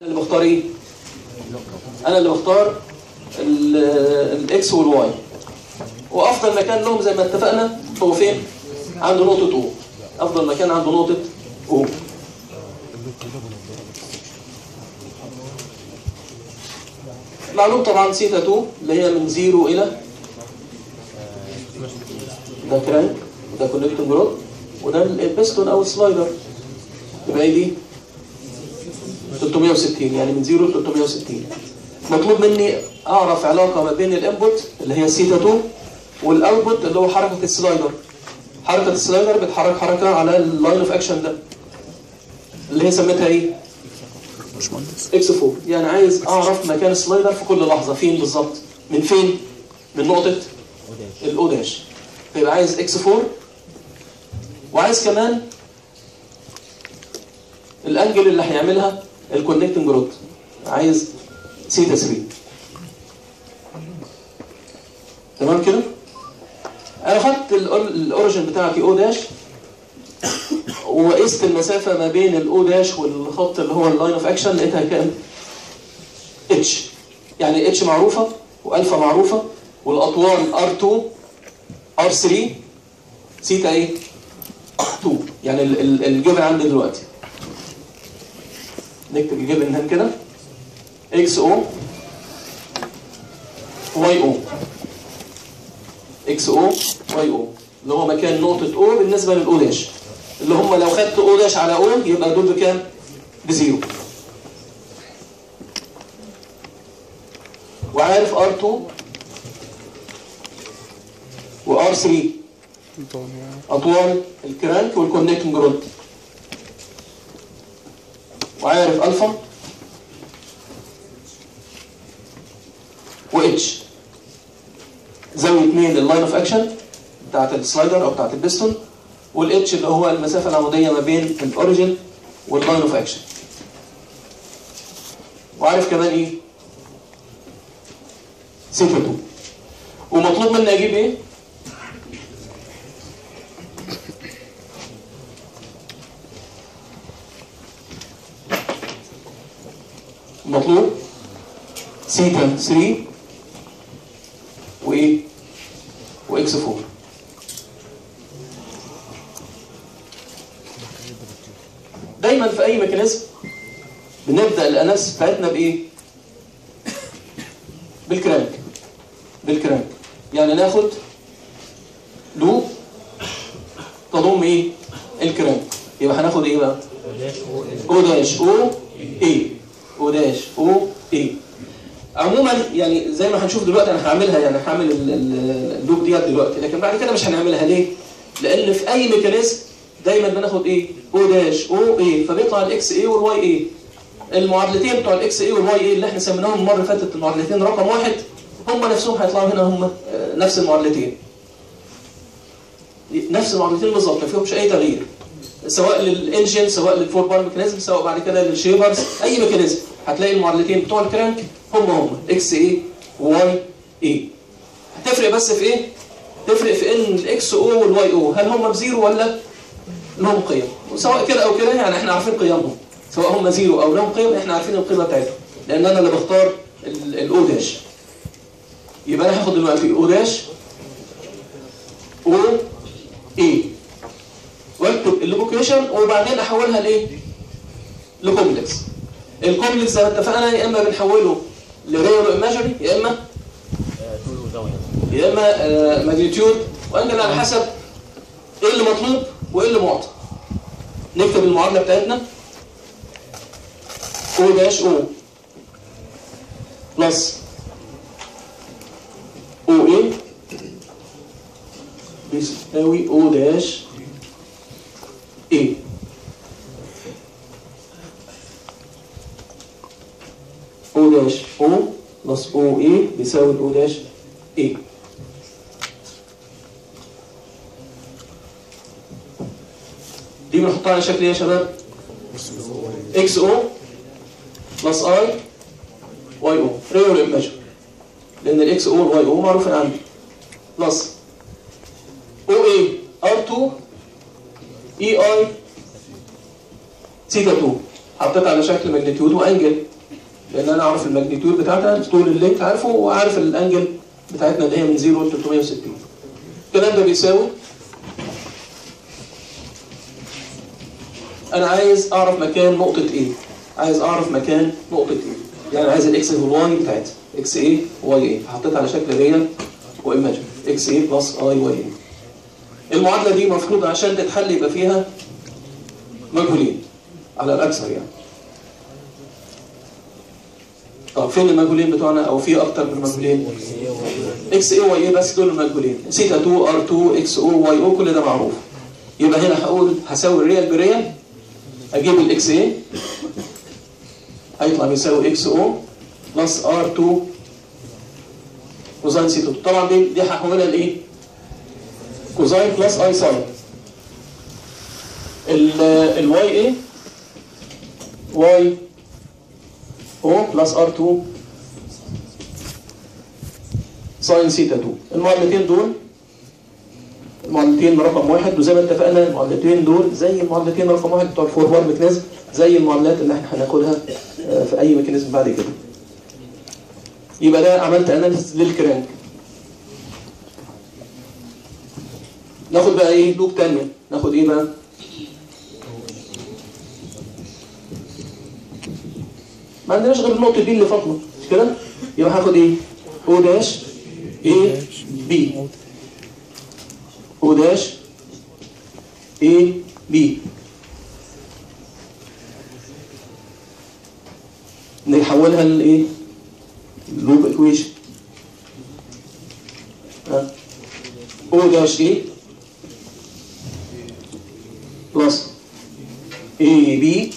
اللي بختار ايه؟ انا اللي بختار ال- الاكس والواي وافضل مكان لهم زي ما اتفقنا هو فين؟ عنده نقطة او افضل مكان عنده نقطة او معلوم طبعا سيتا 2 اللي هي من 0 الى ده كرانك وده كونكتنج رود وده البستون او السلايدر يبقى ايه دي 360 يعني من 0 ل 360 مطلوب مني اعرف علاقه ما بين الانبوت اللي هي سيتا 2 والاوتبوت اللي هو حركه السلايدر حركه السلايدر بتحرك حركه على اللاين اوف اكشن ده اللي هي سميتها ايه اكس 4 يعني عايز اعرف مكان السلايدر في كل لحظه فين بالظبط من فين من نقطه الاو داش فيبقى عايز اكس 4 وعايز كمان الانجل اللي هيعملها الكونكتنج رود عايز سيتا 3 تمام كده انا خدت الاوريجن بتاعتي او داش وقست المسافه ما بين الاو داش والخط اللي هو اللاين اوف اكشن لقيتها كام اتش يعني اتش معروفه والفا معروفه والاطوال ار2 ار3 سيتا ايه 2 يعني ال- ال- الجبن عندي دلوقتي نكتب الجبن هنا كده اكس او واي او اكس او واي او اللي هو مكان نقطة او بالنسبة للاو داش اللي هم لو خدت او داش على او يبقى دول بكام؟ بزيرو وعارف ار2 وار3 اطوال الكرانك والكونكتنج رود وعارف الفا واتش زاويه 2 لللاين اوف اكشن بتاعت السلايدر او بتاعت البستون والاتش اللي هو المسافه العموديه ما بين الاوريجن واللاين اوف اكشن وعارف كمان ايه سيتا 2 ومطلوب مني اجيب ايه مطلوب سيتا 3 وايه واكس 4 دايما في اي ميكانيزم بنبدا الاناليسيس بتاعتنا بايه بالكرانك بالكرانك يعني ناخد لوب تضم ايه الكرانك يبقى هناخد ايه بقى او داش او اي او داش او اي عموما يعني زي ما هنشوف دلوقتي انا هعملها يعني هعمل ال- ال- اللوب ديت دلوقتي لكن بعد كده مش هنعملها ليه؟ لان في اي ميكانيزم دايما بناخد ايه؟ او داش او اي فبيطلع الاكس اي والواي اي المعادلتين بتوع الاكس اي والواي اي اللي احنا سميناهم المره اللي فاتت المعادلتين رقم واحد هم نفسهم هيطلعوا هنا هم آه، نفس المعادلتين نفس المعادلتين بالظبط ما فيهمش اي تغيير سواء للانجن سواء للفور بار ميكانيزم سواء بعد كده للشيبرز اي ميكانيزم هتلاقي المعادلتين بتوع الكرانك هم هم اكس اي وواي اي هتفرق بس في ايه؟ تفرق في ان الاكس او والواي او هل هم بزيرو ولا لهم قيم وسواء كده او كده يعني احنا عارفين قيمهم سواء هم زيرو او لهم قيم احنا عارفين القيمه بتاعتهم لان انا اللي بختار الاو داش يبقى انا هاخد دلوقتي او داش او اي واكتب اللوكيشن وبعدين احولها لايه؟ لكومبلكس الكومبلكس زي ما اتفقنا يا اما بنحوله لريال ايماجري يا اما يا اما ماجنتيود وانجل على حسب ايه اللي مطلوب وايه اللي معطى نكتب المعادله بتاعتنا او داش او بلس او ايه بيساوي او داش ايه او داش او بلس او ايه بيساوي او داش ايه دي بنحطها على شكل ايه يا شباب اكس او بلس اي واي او ريال ايماجن لان الاكس او والواي او معروفين عندي بلس او اي ار 2 اي اي سيتا 2 حطيت على شكل ماجنتيود وانجل لان انا اعرف الماجنتيود بتاعتها طول اللينك عارفه وعارف الانجل بتاعتنا اللي هي من 0 ل 360 الكلام ده بيساوي انا عايز اعرف مكان نقطة ايه عايز اعرف مكان نقطة ايه يعني عايز الاكس والواي بتاعتها اكس ايه واي ايه فحطيت على شكل ريال وايماجن اكس ايه بلس اي واي ايه المعادلة دي مفروض عشان تتحل يبقى فيها مجهولين على الاكثر يعني طب فين المجهولين بتوعنا او في اكتر من مجهولين اكس اي واي اي بس دول المجهولين سيتا 2 ار 2 اكس او واي او كل ده معروف يبقى هنا هقول هساوي الريال بريال اجيب الاكس اي هيطلع بيساوي اكس او بلس ار 2 كوزين سيتا 2 طبعا دي دي هحولها لايه؟ كوزين بلس اي ساين الواي ايه واي او بلس ار 2 ساين سيتا 2 المعادلتين دول المعادلتين رقم واحد وزي ما اتفقنا المعادلتين دول زي المعادلتين رقم واحد بتوع الفورورد ميكانيزم زي المعادلات اللي احنا هناخدها في اي ميكانيزم بعد كده يبقى ده عملت اناليسيس للكرانك ناخد بقى ايه لوب تانية ناخد ايه بقى ما عندناش غير النقطة دي اللي فاضلة مش كده؟ يبقى هاخد ايه؟ او داش اي بي او داش اي بي نحولها لايه؟ لوب ايكويشن او داش اي بلس اي بي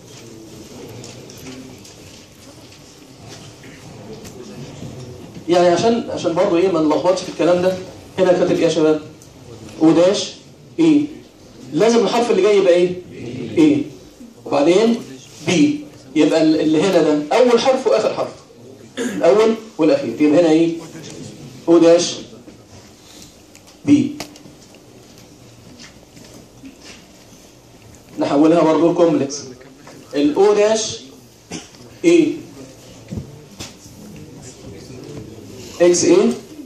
يعني عشان عشان برضه ايه ما نلخبطش في الكلام ده هنا كاتب ايه يا شباب؟ او داش ايه لازم الحرف اللي جاي يبقى ايه؟ ايه وبعدين بي يبقى اللي هنا ده اول حرف واخر حرف الاول والاخير يبقى هنا ايه؟ او داش بي نحولها برضه لكومبلكس الاو داش ايه اكس ايه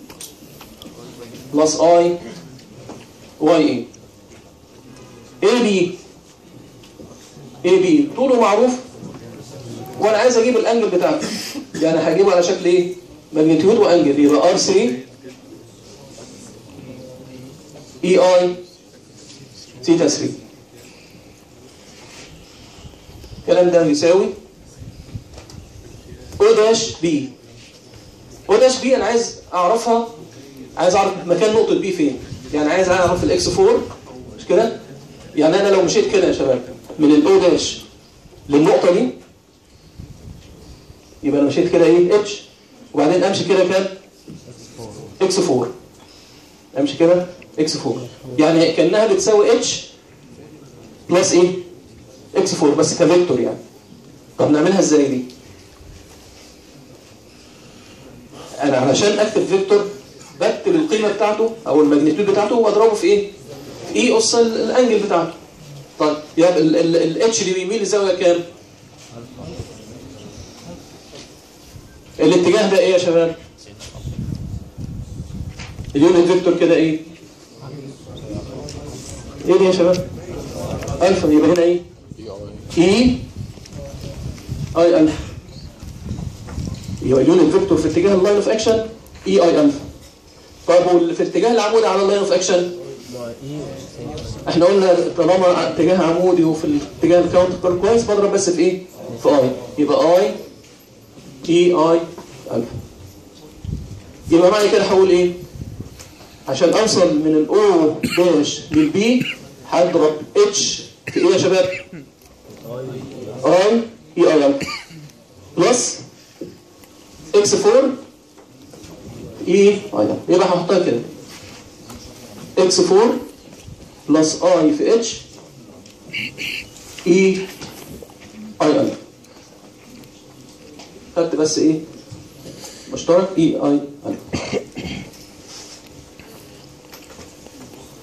بلس اي واي ايه اي بي اي بي طوله معروف وانا عايز اجيب الانجل بتاعته يعني هجيبه على شكل ايه ماجنتيود وانجل يبقى ار 3 اي اي ثيتا 3 الكلام ده يساوي او داش بي او داش بي انا عايز اعرفها عايز اعرف مكان نقطه بي فين يعني عايز اعرف الاكس 4 مش كده يعني انا لو مشيت كده يا شباب من الاو داش للنقطه دي يبقى انا مشيت كده ايه اتش وبعدين امشي كده كام اكس 4 امشي كده اكس 4 يعني كانها بتساوي اتش بلس ايه اكس 4 بس كفيكتور يعني طب نعملها ازاي دي انا علشان اكتب فيكتور بكتب القيمه بتاعته او الماجنتيود بتاعته واضربه في ايه في اي اس الانجل بتاعته طيب يبقى الاتش دي بيميل لزاويه كام الاتجاه ده ايه يا شباب اليونت فيكتور كده ايه ايه دي يا شباب الفا يبقى هنا ايه اي اي الفا يبقى اليونت فيكتور في اتجاه اللاين اوف اكشن اي اي الفا طب في اتجاه العمودي على اللاين اوف اكشن احنا قلنا طالما اتجاه عمودي وفي الاتجاه الكاونتر كويس بضرب بس في ايه في اي يبقى اي اي اي الفا يبقى معنى كده هقول ايه عشان اوصل من الاو داش للبي هضرب اتش في ايه يا شباب اي اي اي الفا بلس اكس 4 اي اي يبقى هحطها كده اكس 4 بلس اي في اتش اي اي الفا خدت بس ايه مشترك اي اي الفا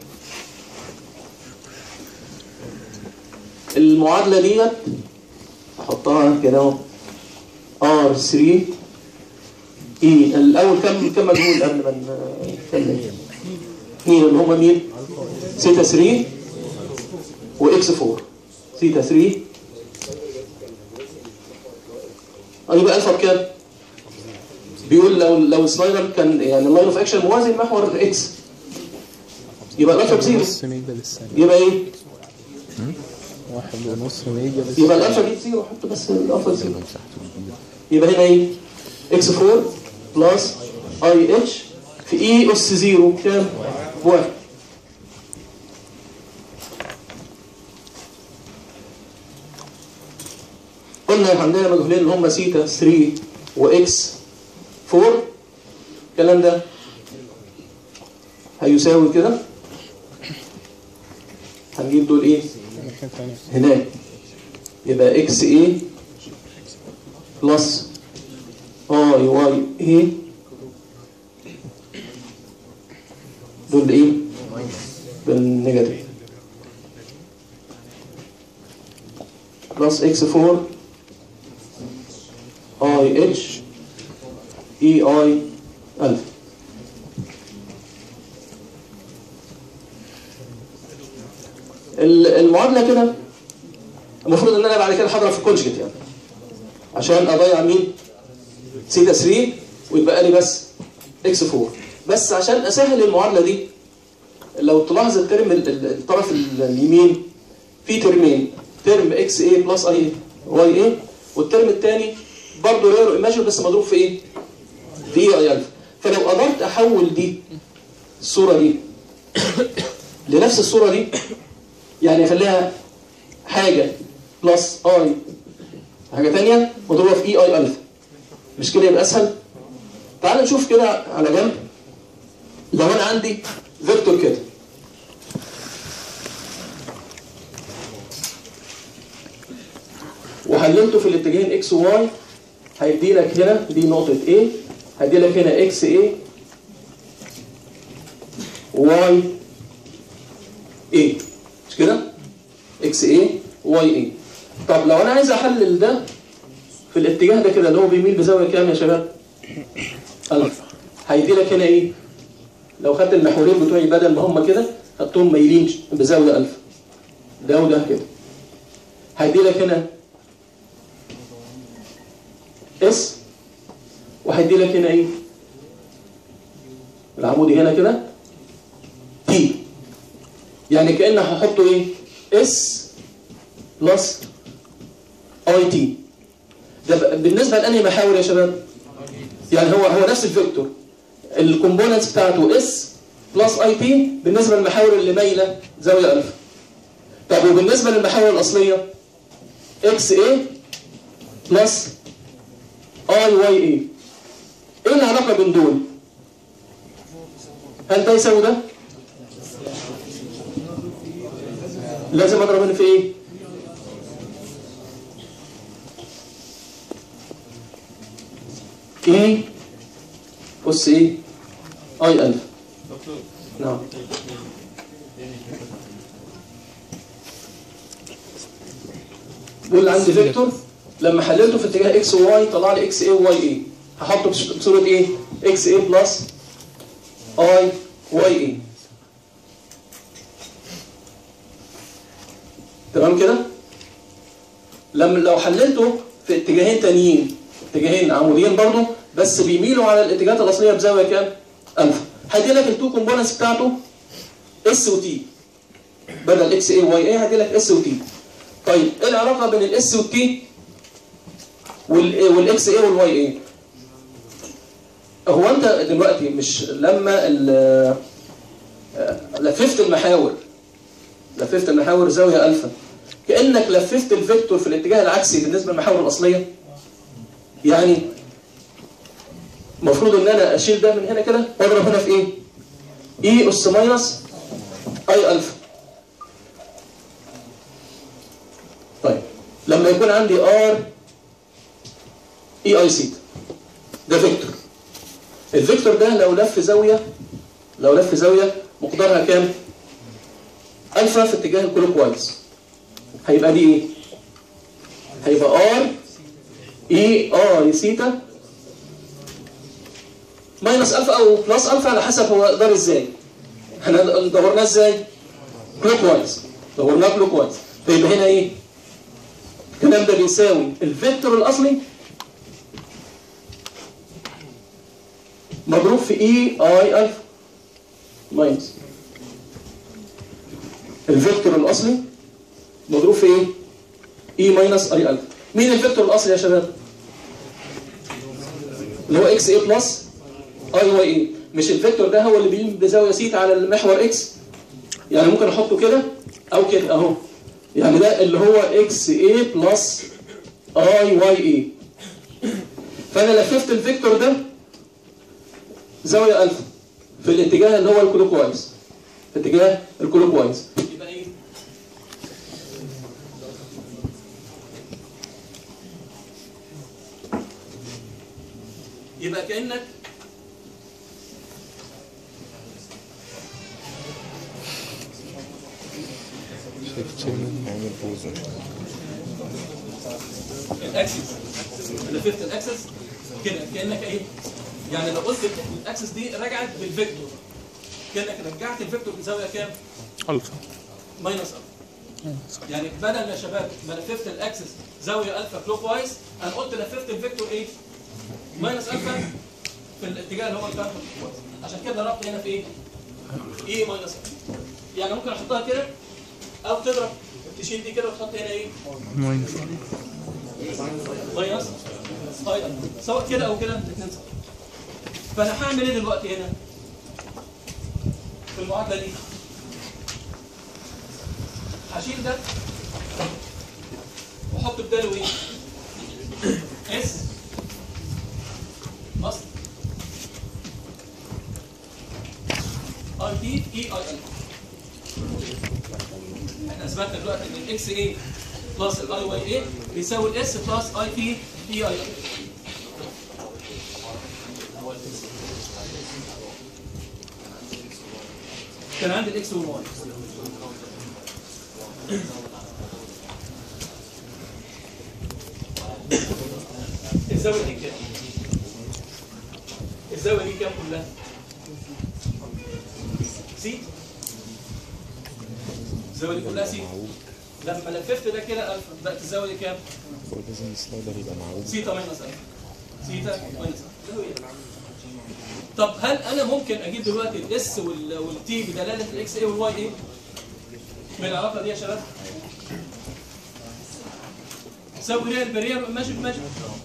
المعادله ديت نحطها كده اهو ار 3 اي الاول كم كم مجهول قبل ما نتكلم مين اللي هم مين؟ سيتا 3 واكس 4 سيتا 3 اه يبقى الفا بكام؟ بيقول لو لو السلايدر كان يعني اللاين اوف اكشن موازي لمحور اكس يبقى الالفا بزيرو نص ميجا للثانية يبقى ايه؟ واحد ونص ميجا للثانية يبقى الالفا دي زيرو حط بس الالفا زيرو يبقى هنا ايه؟ اكس 4 بلس اي اتش في اي اس زيرو كام؟ بواحد قلنا عندنا مجهولين اللي هم سيتا 3 واكس 4 الكلام ده هيساوي كده هنجيب دول ايه؟ مكان ثاني هناك يبقى اكس اي بلس اي واي اي دول ايه بالنيجاتيف بلس اكس 4 اي اتش اي اي الف ال- المعادله كده المفروض ان انا بعد كده هضرب في كونجكت يعني عشان اضيع مين سيتا 3 ويبقى لي بس اكس 4 بس عشان اسهل المعادله دي لو تلاحظ الترم ال- ال- الطرف ال- اليمين في ترمين ترم اكس اي بلس اي واي اي والترم الثاني برضه ريرو ايماجن بس مضروب في ايه؟ في اي اي الف فلو قدرت احول دي الصوره دي لنفس الصوره دي يعني اخليها حاجه بلس اي حاجه ثانيه مضروبه في اي اي الف مش كده يبقى اسهل تعال نشوف كده على جنب لو انا عندي فيكتور كده وحللته في الاتجاهين اكس وواي هيدي لك هنا دي نقطه A هيدي لك هنا اكس A واي A مش كده؟ اكس A واي A طب لو انا عايز احلل ده في الاتجاه ده كده اللي هو بيميل بزاويه كام يا شباب؟ ألف هيدي لك هنا ايه؟ لو خدت المحورين بتوعي بدل ما هم كده خدتهم مايلين بزاويه ألف ده وده كده هيدي لك هنا اس وهيدي لك هنا ايه؟ العمودي هنا كده تي يعني كأن هحطه ايه؟ اس بلس اي تي ده ب- بالنسبه لانهي محاور يا شباب؟ يعني هو هو نفس الفيكتور الكومبوننتس بتاعته اس بلس اي تي بالنسبه للمحاور اللي مايله زاويه الفا طب وبالنسبه للمحاور الاصليه اكس اي بلس اي واي اي ايه العلاقه بين دول؟ هل ده يساوي ده؟ لازم اضرب هنا في ايه؟ ايه بص ايه اي الف نعم بيقول عندي فيكتور لما حللته في اتجاه اكس وواي طلع لي اكس اي وواي اي هحطه بص- بصوره ايه اكس اي بلس اي واي اي تمام كده لما لو حللته في اتجاهين تانيين اتجاهين عموديين برضو بس بيميلوا على الاتجاهات الاصليه بزاويه كام؟ الفا هدي لك التو كومبوننتس بتاعته اس وتي بدل اكس اي واي اي هدي لك اس وتي طيب ايه العلاقه بين الاس والتي والاكس اي والواي اي هو انت دلوقتي مش لما ال- آه، لففت المحاور لففت المحاور زاويه الفا كانك لففت الفيكتور في الاتجاه العكسي بالنسبه للمحاور الاصليه يعني المفروض ان انا اشيل ده من هنا كده واضرب هنا في ايه؟ اي اس ماينس اي الفا طيب لما يكون عندي ار اي اي سيتا ده فيكتور الفيكتور ده لو لف زاويه لو لف زاويه مقدارها كام؟ الفا في اتجاه الكلوك وايز هيبقى دي ايه؟ هيبقى ار اي اي سيتا ماينس الفا او بلس الفا على حسب هو دار ازاي احنا دورناه ازاي كلوك وايز دورناه كلوك وايز فيبقى هنا ايه الكلام ده بيساوي الفيكتور الاصلي مضروب في اي اي الفا ماينس الفيكتور الاصلي مضروب في ايه اي ماينس اي الفا مين الفيكتور الاصلي يا شباب اللي هو اكس اي بلس اي واي اي مش الفيكتور ده هو اللي بيقوم بزاويه سيتا على المحور اكس يعني ممكن احطه كده او كده اهو يعني ده اللي هو اكس اي بلس اي واي اي فانا لففت الفيكتور ده زاويه الفا في الاتجاه اللي هو الكلوك وايز في اتجاه الكلوك وايز يبقى ايه يبقى كانك شيفت شيرمان عامل بوزر الاكسس لففت الاكسس كده كانك ايه يعني لو قلت الاكسس دي رجعت بالفيكتور كانك رجعت الفيكتور بزاويه كام الفا ماينس الفا يعني بدل يا شباب ما لففت الاكسس زاويه الفا كلوك وايز انا قلت لففت الفيكتور ايه ماينس الفا في الاتجاه اللي هو الكلوك وايز عشان كده ربط هنا في ايه ايه ماينس الفا يعني ممكن احطها كده او تضرب تشيل دي كده وتحط هنا ايه ماينس ماينس اي الفا سواء كده او كده الاثنين صح فانا هعمل ايه دلوقتي هنا في المعادله دي هشيل ده واحط بداله ايه اس مصر اي تي اي اي ال احنا اثبتنا دلوقتي ان الاكس اي بلس الاي واي اي بيساوي الاس بلس اي تي اي اي ال كان عندي الاكس والواي الزاويه دي كام؟ الزاويه دي كام كلها؟ سي الزاويه دي كلها سي لما لففت ده كده الفا بقت الزاويه دي كام؟ هو لازم السلايدر يبقى معوج سيتا ماينس الفا سيتا ماينس الفا طب هل انا ممكن اجيب دلوقتي الاس والتي بدلاله الاكس اي والواي اي من العلاقه دي يا شباب سوي ريال بريال ماشي ماشي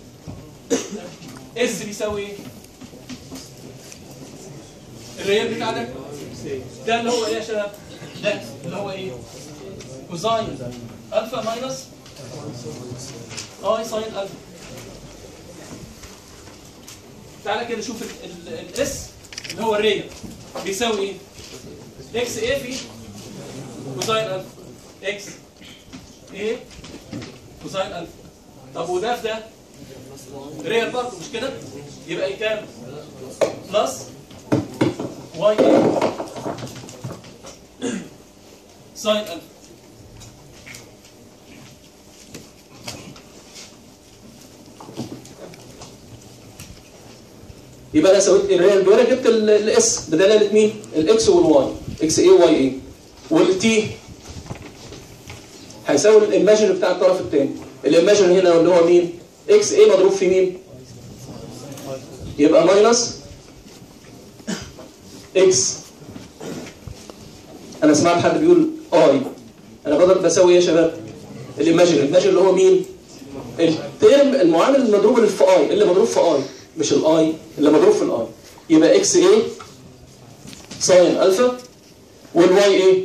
اس بيساوي ايه الريال بتاع ده ده اللي هو ايه يا شباب ده اللي هو ايه كوزاين الفا ماينس اي ساين الفا تعالى كده شوف الاس اللي هو الريال بيساوي ايه اكس ايه في كوزاين الفا اكس ايه كوساين الفا طب وده في ده ريال برضه مش كده يبقى ايه كام بلس واي ايه ساين الفا يبقى انا سويت الريال دول جبت الاس بدلاله مين الاكس والواي اكس اي واي اي والتي هيساوي الايماجن بتاع الطرف الثاني الايماجن هنا اللي هو مين اكس اي مضروب في مين يبقى ماينس اكس انا سمعت حد بيقول اي انا بضرب بساوي ايه يا شباب الايماجن الايماجن اللي هو مين الترم المعامل المضروب اللي في اي اللي مضروب في اي مش الاي اللي مضروب في الاي يبقى اكس اي ساين الفا والواي ايه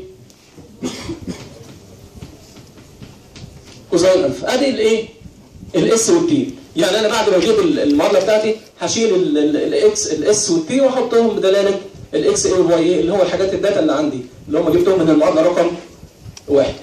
كوزاين الفا ادي الايه الاس والتي يعني انا بعد ما اجيب المعادله بتاعتي هشيل الاكس الاس والتي واحطهم بدلاله الاكس اي والواي اي اللي هو الحاجات الداتا اللي عندي اللي هم جبتهم من المعادله رقم واحد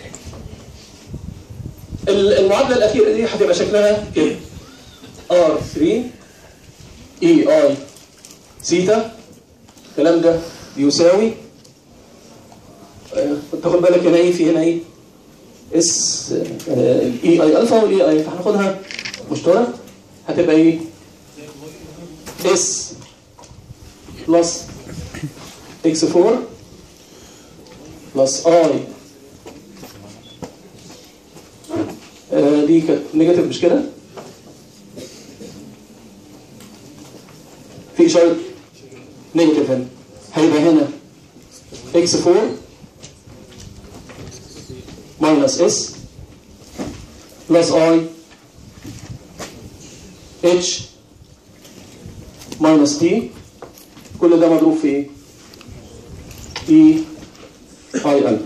المعادله الاخيره دي هتبقى شكلها كده ار 3 اي اي سيتا الكلام ده يساوي آه، تاخد بالك هنا ايه في هنا ايه اس الاي اي الفا والاي اي فهناخدها مشترك هتبقى ايه اس بلس اكس 4 بلس اي آه، دي كانت نيجاتيف مش كده؟ في اشاره نيجاتيف هنا هيبقى هنا اكس 4 ماينس اس بلس اي اتش ماينس تي كل ده مضروب في ايه؟ اي اي الفا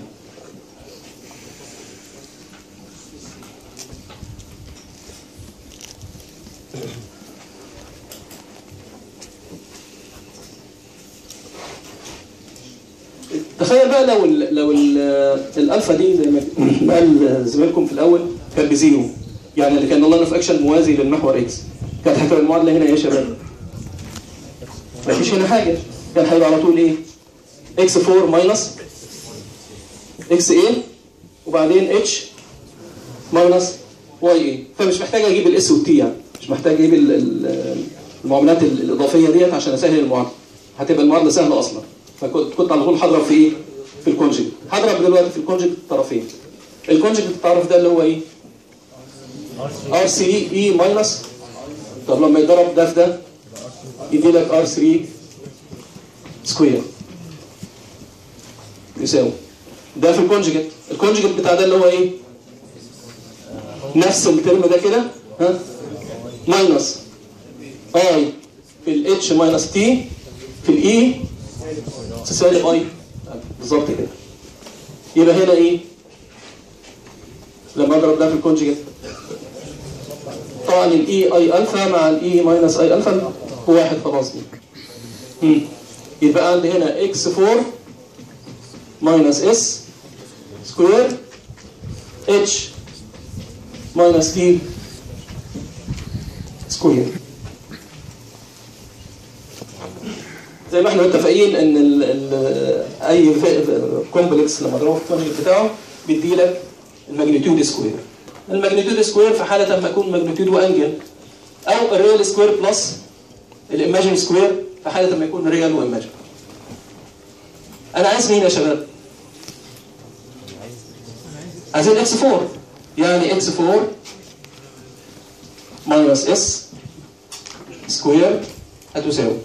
تخيل بقى لو ال لو ال الالفا دي زي ما قال زميلكم في الاول كان بزيرو يعني اللي كان الله في اكشن موازي للمحور اكس كانت هتبقى المعادله هنا ايه يا شباب؟ مفيش هنا حاجه كان هيبقى على طول ايه؟ اكس 4 ماينس اكس ايه وبعدين اتش ماينس واي ايه فمش محتاج اجيب الاس والتي يعني مش محتاج اجيب ال- ال- المعاملات ال- الاضافيه ديت عشان اسهل المعادله هتبقى المعادله سهله اصلا فكنت كنت على طول هضرب في ايه؟ في الكونجكت هضرب دلوقتي في الكونجكت الطرفين الكونجكت الطرف ده اللي هو ايه؟ ار 3 اي ماينس طب لما يضرب ده في ده يدي لك ار 3 سكوير يساوي ده في الكونجكت الكونجكت بتاع ده اللي هو ايه؟ نفس الترم ده كده ها ماينس اي في الاتش ماينس تي في الاي سالب اي بالظبط كده يبقى هنا ايه؟ لما اضرب ده في الكونجكت طبعا الاي اي الفا مع الاي ماينس اي الفا هو واحد خلاص دي مم. يبقى عندي هنا اكس 4 ماينس اس سكوير اتش ماينس تي سكوير زي ما احنا متفقين ان ال ال اي كومبلكس لما اضربه في الكونجكت بتاعه بيدي لك الماجنتيود سكوير الماجنتيود سكوير في حاله لما يكون ماجنتيود وانجل او الريال سكوير بلس الايماجين سكوير في حاله لما يكون ريال وايماجين انا عايز مين يا شباب عايزين اكس 4 يعني اكس 4 ماينس اس سكوير هتساوي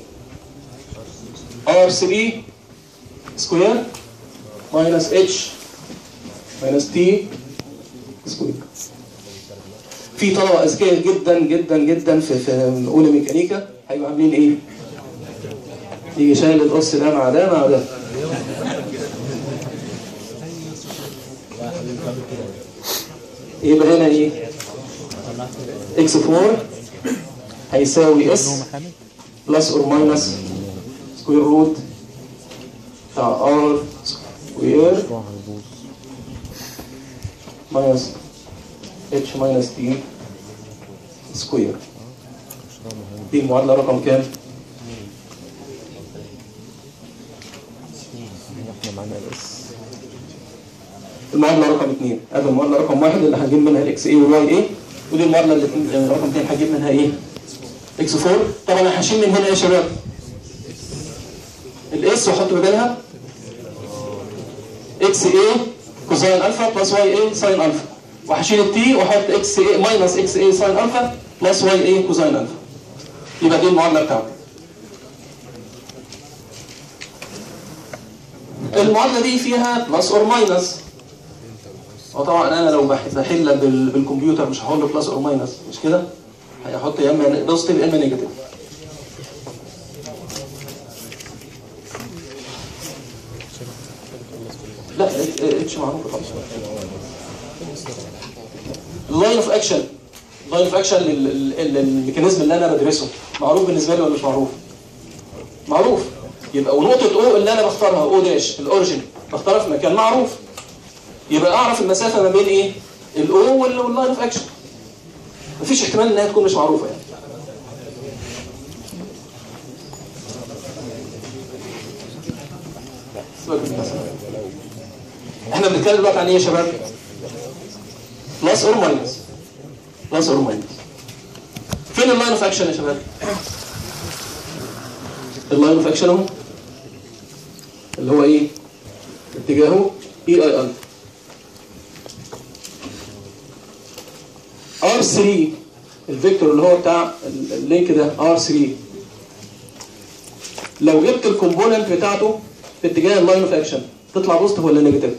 ار 3 سكوير ماينس اتش ماينس تي سكوير في طلبه اذكياء جدا جدا جدا في في اولى ميكانيكا هيبقوا عاملين ايه؟ يجي شايل القص ده مع ده مع ده يبقى هنا ايه؟ اكس 4 هيساوي اس بلس اور ماينس سكوير روت بتاع ار سكوير المشروع هيبوظ ماينس اتش ماينس تي سكوير المشروع مهم دي المعادله رقم كام؟ احنا معانا الاس المعادله رقم اثنين هذا المعادله رقم واحد اللي هنجيب منها الاكس اي والواي اي ودي المعادله اللي اللي رقم اثنين هجيب منها ايه؟ اكس 4 طبعا انا هشيل من هنا ايه يا شباب؟ الاس واحط بدالها اكس اي كوساين الفا بلس واي اي ساين الفا وهشيل التي واحط اكس اي ماينس اكس اي ساين الفا بلس واي اي كوساين الفا يبقى دي المعادله بتاعتي المعادله دي فيها بلس اور ماينس وطبعا انا لو بح- بحل بال- بالكمبيوتر مش هحط بلس اور ماينس مش كده؟ هيحط يا اما بوزيتيف يا اما نيجاتيف لا اتش معروفه طبعا اللاين اوف اكشن اللاين اوف اكشن للميكانيزم اللي انا بدرسه معروف بالنسبه لي ولا مش معروف؟ معروف يبقى ونقطه او اللي انا بختارها او داش الاوريجن بختارها في مكان معروف يبقى اعرف المسافه ما بين ايه؟ الاو واللاين اوف اكشن مفيش احتمال انها تكون مش معروفه يعني سيبك من المسافة. احنا بنتكلم دلوقتي عن ايه يا شباب؟ بلس اور ماينس بلس اور ماينس فين اللاين اوف اكشن يا شباب؟ اللاين اوف اكشن اهو اللي هو ايه؟ اتجاهه اي اي الفا ار 3 الفيكتور اللي هو بتاع ال- اللينك ده ار 3 لو جبت الكومبوننت بتاعته في اتجاه اللاين اوف اكشن تطلع بوزيتيف ولا نيجاتيف؟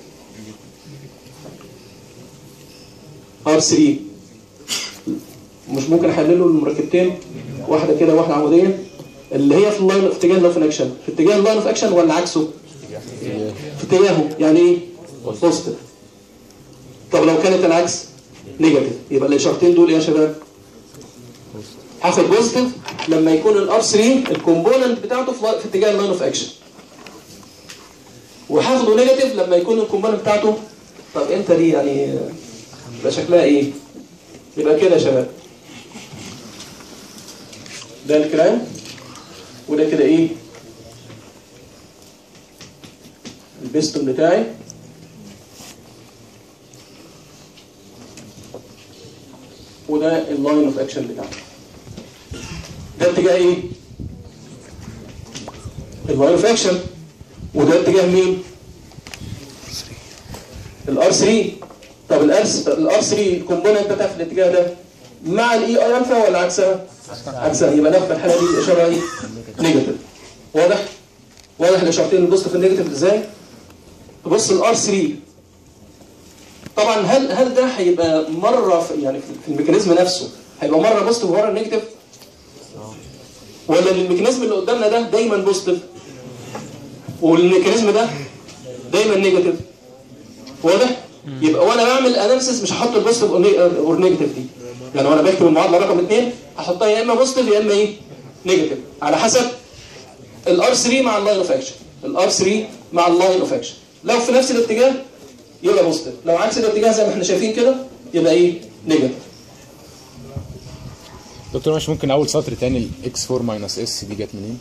ار 3 مش ممكن احلله المركبتين واحده كده واحده عموديه اللي هي في اللاين في اتجاه اللاين اوف اكشن في اتجاه اللاين اوف اكشن ولا عكسه؟ في اتجاهه يعني ايه؟ بوزيتيف طب لو كانت العكس نيجاتيف يبقى الاشارتين دول ايه يا شباب؟ هاخد بوزيتيف لما يكون الار 3 الكومبوننت بتاعته في في اتجاه اللاين اوف اكشن وهاخده نيجاتيف لما يكون الكومبوننت بتاعته طب امتى دي يعني يبقى شكلها ايه؟ يبقى كده يا شباب ده الكلام وده كده ايه؟ البيستون بتاعي وده اللاين اوف اكشن بتاعي ده اتجاه ايه؟ اللاين اوف اكشن وده اتجاه مين؟ الار 3 طب الار الار 3 الكومبوننت بتاعها في الاتجاه ده مع الاي اي الفا ولا عكسها؟ عكسها يبقى ناخد الحاله دي الاشاره ايه؟ نيجاتيف واضح؟ واضح الاشارتين البوزيتيف والنيجاتيف ازاي؟ تبص الار 3 طبعا هل هل ده هيبقى مره في يعني في الميكانيزم نفسه هيبقى مره بوزيتيف ومره نيجاتيف؟ ولا الميكانيزم اللي قدامنا ده دايما بوزيتيف والميكانيزم ده دايما نيجاتيف واضح؟ يبقى وانا بعمل اناليسيس مش هحط البوزيتيف اور نيجاتيف دي يعني وانا بكتب المعادله رقم اثنين هحطها يا اما بوزيتيف يا اما ايه؟ نيجاتيف على حسب الار 3 مع اللاين اوف اكشن الار 3 مع اللاين اوف اكشن لو في نفس الاتجاه يبقى بوزيتيف لو عكس الاتجاه زي ما احنا شايفين كده يبقى ايه؟ نيجاتيف دكتور مش ممكن اول سطر تاني الاكس 4 ماينس اس دي جت منين؟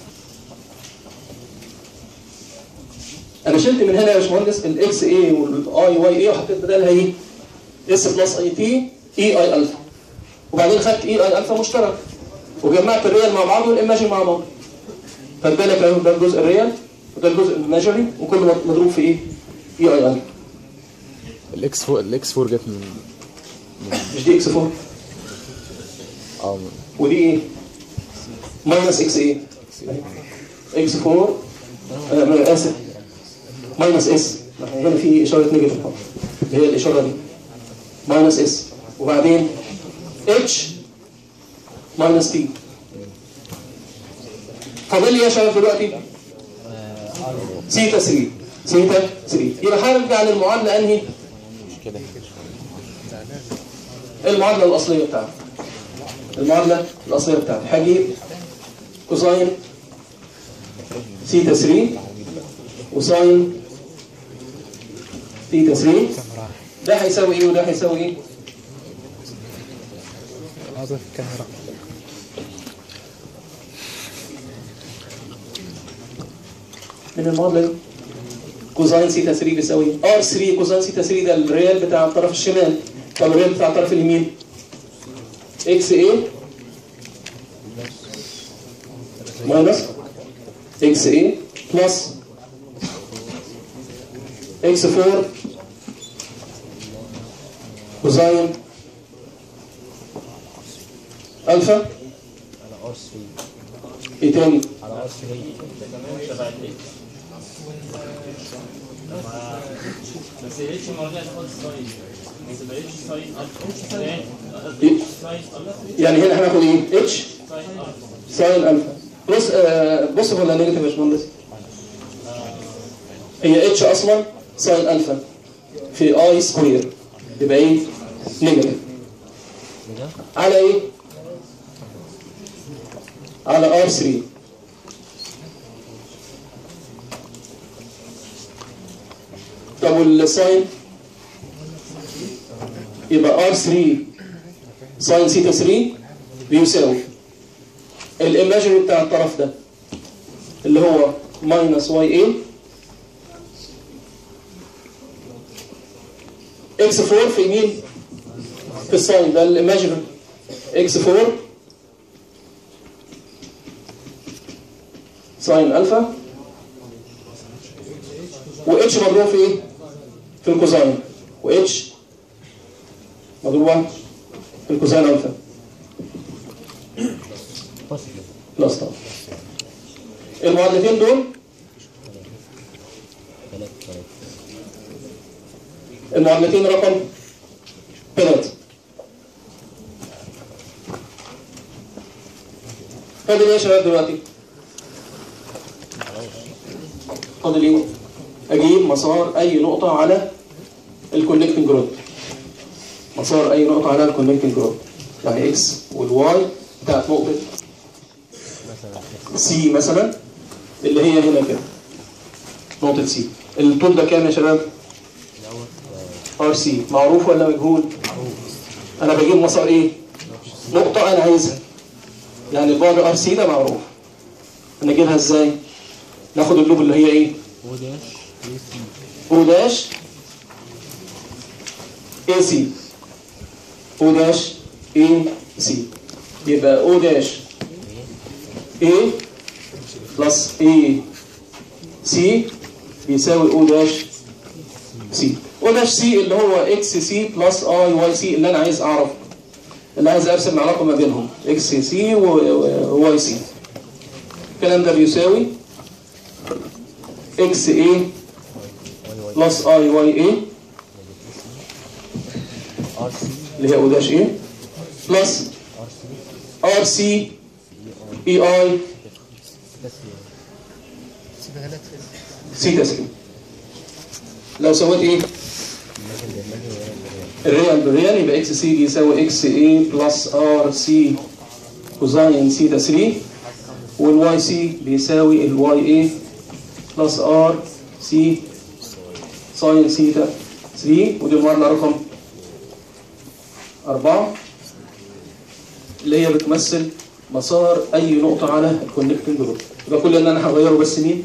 انا شلت من هنا يا باشمهندس الاكس اي والاي واي اي وحطيت بدالها ايه؟ اس بلس اي تي اي اي الفا وبعدين خدت اي اي الفا مشترك وجمعت الريال مع بعض والايماجن مع بعض خد بالك اهو ده الجزء الريال وده الجزء الماجري وكل مضروب في ايه؟ اي اي الفا الاكس 4 الاكس 4 جت من مش دي اكس 4 اه ودي ايه؟ ماينس اكس ايه؟ اكس 4 آه اسف ماينس اس هنا في اشاره نيجاتيف اهو اللي هي الاشاره دي ماينس اس وبعدين اتش ماينس تي فاضل لي ايه يا شباب دلوقتي؟ سيتا 3 سيتا 3 يبقى هرجع للمعادله انهي؟ كده المعادله الاصليه بتاعتي المعادله الاصليه بتاعتي هجيب كوساين سيتا 3 وساين ثيتا 3 ده هيساوي ايه وده هيساوي ايه؟ هذا الكاميرا من المعادله دي كوزاين سيتا 3 بيساوي ار 3 كوزاين سيتا 3 ده الريال بتاع الطرف الشمال طب الريال بتاع الطرف اليمين اكس اي ماينس اكس اي بلس اكس 4 كوزاين الفا على ار 3 ايه تاني على ار 3 بس الاتش المرة دي هتاخد ساين بس يبقى اتش ساين إيه؟ ساين يعني هنا هناخد ايه اتش ساين ساين الفا بص آه بص ولا نيجاتيف يا باشمهندس هي اتش اصلا ساين الفا في اي سكوير يبقى ايه نيجاتيف على ايه على ار 3 طب والساين يبقى ار 3 ساين سيتا 3 بيساوي الايماجري بتاع الطرف ده اللي هو ماينس واي اي اكس 4 في مين؟ في الساين ده الايماجينري اكس 4 ساين الفا واتش مضروب في ايه؟ في الكوزاين واتش مضروبه في الكوزاين الفا بلس طبعا المعادلتين دول المعادلتين رقم ثلاثة فاضل ايه يا شباب دلوقتي؟ فاضل ايه؟ اجيب مسار اي نقطة على الكونكتنج رود مسار اي نقطة على الكونكتنج رود يعني اكس والواي بتاعت نقطة سي مثلا اللي هي هنا كده نقطة سي الطول ده كام يا شباب؟ ار سي معروف ولا مجهول؟ انا بجيب مسار ايه؟ نقطة انا عايزها يعني البعد ار سي ده معروف نجيبها ازاي؟ ناخد اللوب اللي هي ايه؟ او داش اي سي او داش اي سي يبقى او داش اي بلس اي سي بيساوي او داش سي او داش سي اللي هو اكس سي بلس اي واي سي اللي انا عايز اعرفه اللي عايز ارسم العلاقه ما بينهم اكس سي وواي سي الكلام ده بيساوي اكس اي بلس اي واي اي اللي هي او داش اي بلس ار سي اي اي سي تسعين لو سويت ايه الريال بالريال يبقى اكس سي بيساوي اكس اي بلس ار سي كوزاين سيتا 3 والواي سي بيساوي الواي اي بلس ار سي ساين سيتا 3 ودي المعادله رقم 4 اللي هي بتمثل مسار اي نقطه على الكونكتنج جروب يبقى كل اللي انا هغيره بس مين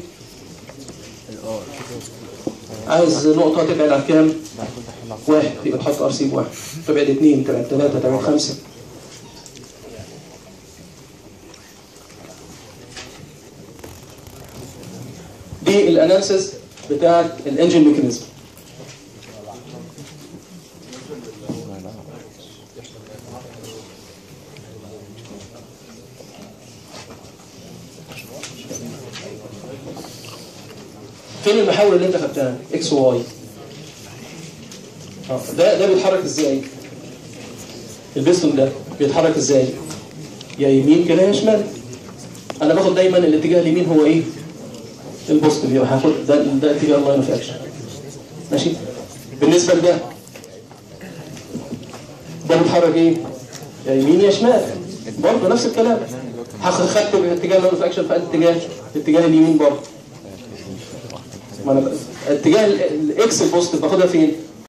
عايز نقطه تبعد عن كام واحد يبقى تحط ار سي بواحد تبعد اثنين تبعد ثلاثه تبعد خمسه دي الاناليسيس بتاعت الانجن ميكانيزم فين المحاور اللي انت خدتها اكس وواي اه ده ده بيتحرك ازاي البيستون ده بيتحرك ازاي يا يمين كده يا شمال انا باخد دايما الاتجاه اليمين هو ايه البوزيتيف يبقى هاخد ده ده اتجاه اللاين اوف اكشن ماشي بالنسبه لده ده بيتحرك ايه يا يمين يا شمال برضه نفس الكلام هاخد خدت اتجاه اللاين اوف اكشن في اتجاه اتجاه اليمين برضه ما انا اتجاه ال- الاكس البوزيتيف باخدها فين